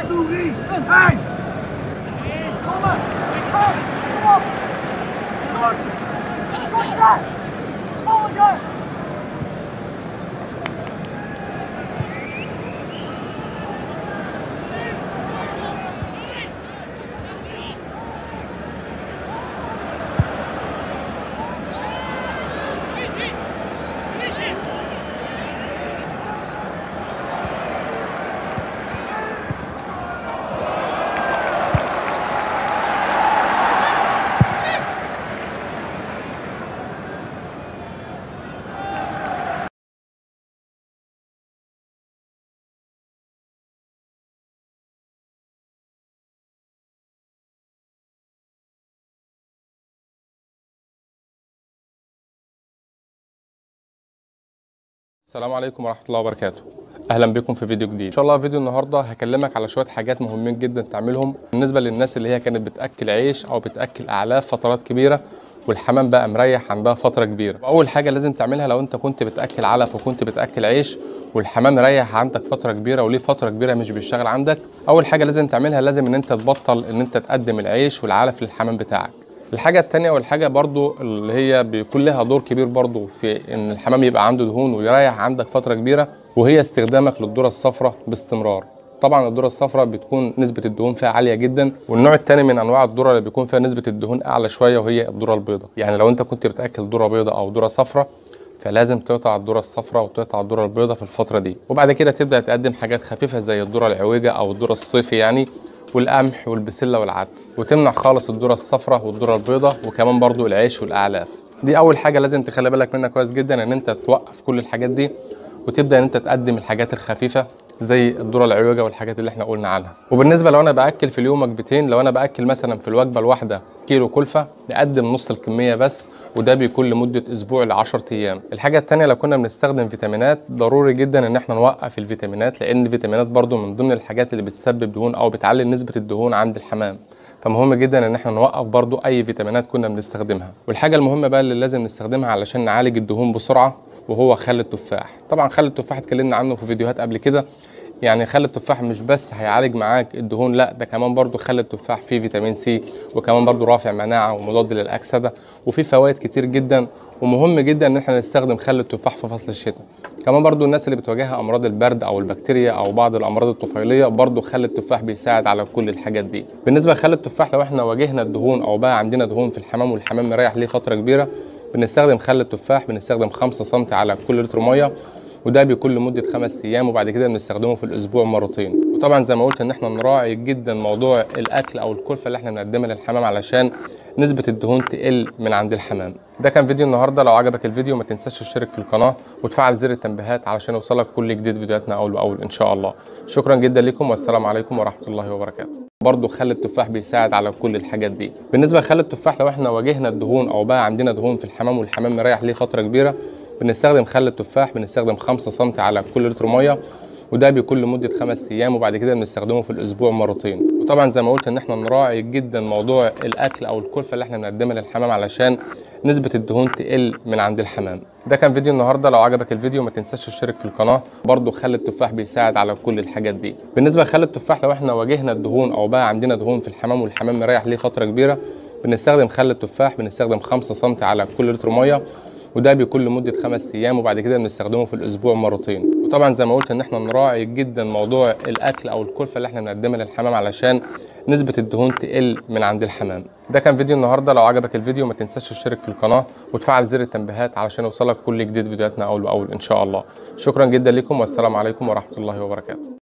nourris. Hey Kom maar. Hey, kom op. Goed. Goed, ja. Volgend jaar. السلام عليكم ورحمة الله وبركاته أهلا بكم في فيديو جديد إن شاء الله فيديو النهاردة هكلمك على شوية حاجات مهمين جدا تعملهم بالنسبة للناس اللي هي كانت بتأكل عيش أو بتأكل أعلاف فترات كبيرة والحمام بقى مريح عندها فترة كبيرة وأول حاجة لازم تعملها لو أنت كنت بتأكل علف وكنت بتأكل عيش والحمام مريح عندك فترة كبيرة وليه فترة كبيرة مش بيشتغل عندك أول حاجة لازم تعملها لازم إن أنت تبطل إن أنت تقدم العيش والعلف للحمام بتاعك الحاجة التانية والحاجة برضو اللي هي بيكون لها دور كبير برضو في ان الحمام يبقى عنده دهون ويريح عندك فترة كبيرة وهي استخدامك للذرة الصفراء باستمرار طبعا الذرة الصفراء بتكون نسبة الدهون فيها عالية جدا والنوع التاني من انواع الذرة اللي بيكون فيها نسبة الدهون اعلى شوية وهي الذرة البيضاء يعني لو انت كنت بتاكل ذرة بيضاء او ذرة صفراء فلازم تقطع الذرة الصفراء وتقطع الذرة البيضاء في الفترة دي وبعد كده تبدأ تقدم حاجات خفيفة زي الذرة العويجة او الذرة الصيفي يعني والقمح والبسله والعدس وتمنع خالص الذره الصفراء والذره البيضاء وكمان برضو العيش والاعلاف دي اول حاجه لازم تخلي بالك منها كويس جدا ان انت توقف كل الحاجات دي وتبدا ان انت تقدم الحاجات الخفيفه زي الذره العويجه والحاجات اللي احنا قلنا عنها وبالنسبه لو انا باكل في اليوم وجبتين لو انا باكل مثلا في الوجبه الواحده كيلو كلفه نقدم نص الكميه بس وده بيكون لمده اسبوع ل 10 ايام الحاجه الثانيه لو كنا بنستخدم فيتامينات ضروري جدا ان احنا نوقف الفيتامينات لان الفيتامينات برضو من ضمن الحاجات اللي بتسبب دهون او بتعلي نسبه الدهون عند الحمام فمهم جدا ان احنا نوقف برضو اي فيتامينات كنا بنستخدمها والحاجه المهمه بقى اللي لازم نستخدمها علشان نعالج الدهون بسرعه وهو خل التفاح طبعا خل التفاح اتكلمنا عنه في فيديوهات قبل كده يعني خل التفاح مش بس هيعالج معاك الدهون لا ده كمان برضو خل التفاح فيه فيتامين سي وكمان برضو رافع مناعه ومضاد للاكسده وفيه فوائد كتير جدا ومهم جدا ان احنا نستخدم خل التفاح في فصل الشتاء كمان برضو الناس اللي بتواجهها امراض البرد او البكتيريا او بعض الامراض الطفيليه برضو خل التفاح بيساعد على كل الحاجات دي بالنسبه لخل التفاح لو احنا واجهنا الدهون او بقى عندنا دهون في الحمام والحمام مريح ليه فتره كبيره بنستخدم خل التفاح بنستخدم 5 سم على كل لتر ميه وده بيكون لمده خمس ايام وبعد كده بنستخدمه في الاسبوع مرتين وطبعا زي ما قلت ان احنا نراعي جدا موضوع الاكل او الكلفه اللي احنا بنقدمها للحمام علشان نسبه الدهون تقل من عند الحمام ده كان فيديو النهارده لو عجبك الفيديو ما تنساش تشترك في القناه وتفعل زر التنبيهات علشان يوصلك كل جديد فيديوهاتنا اول باول ان شاء الله شكرا جدا لكم والسلام عليكم ورحمه الله وبركاته برضه خل التفاح بيساعد على كل الحاجات دي بالنسبه لخل التفاح لو احنا واجهنا الدهون او بقى عندنا دهون في الحمام والحمام مريح ليه فتره كبيره بنستخدم خل التفاح بنستخدم 5 سم على كل لتر ميه وده بيكون لمده خمس ايام وبعد كده بنستخدمه في الاسبوع مرتين وطبعا زي ما قلت ان احنا نراعي جدا موضوع الاكل او الكلفه اللي احنا بنقدمها للحمام علشان نسبه الدهون تقل من عند الحمام ده كان فيديو النهارده لو عجبك الفيديو ما تنساش تشترك في القناه برضه خل التفاح بيساعد على كل الحاجات دي بالنسبه لخل التفاح لو احنا واجهنا الدهون او بقى عندنا دهون في الحمام والحمام مريح ليه فتره كبيره بنستخدم خل التفاح بنستخدم 5 سم على كل لتر ميه وده بيكون لمده خمس ايام وبعد كده بنستخدمه في الاسبوع مرتين وطبعا زي ما قلت ان احنا نراعي جدا موضوع الاكل او الكلفه اللي احنا بنقدمها للحمام علشان نسبه الدهون تقل من عند الحمام ده كان فيديو النهارده لو عجبك الفيديو ما تنساش تشترك في القناه وتفعل زر التنبيهات علشان يوصلك كل جديد فيديوهاتنا اول باول ان شاء الله شكرا جدا لكم والسلام عليكم ورحمه الله وبركاته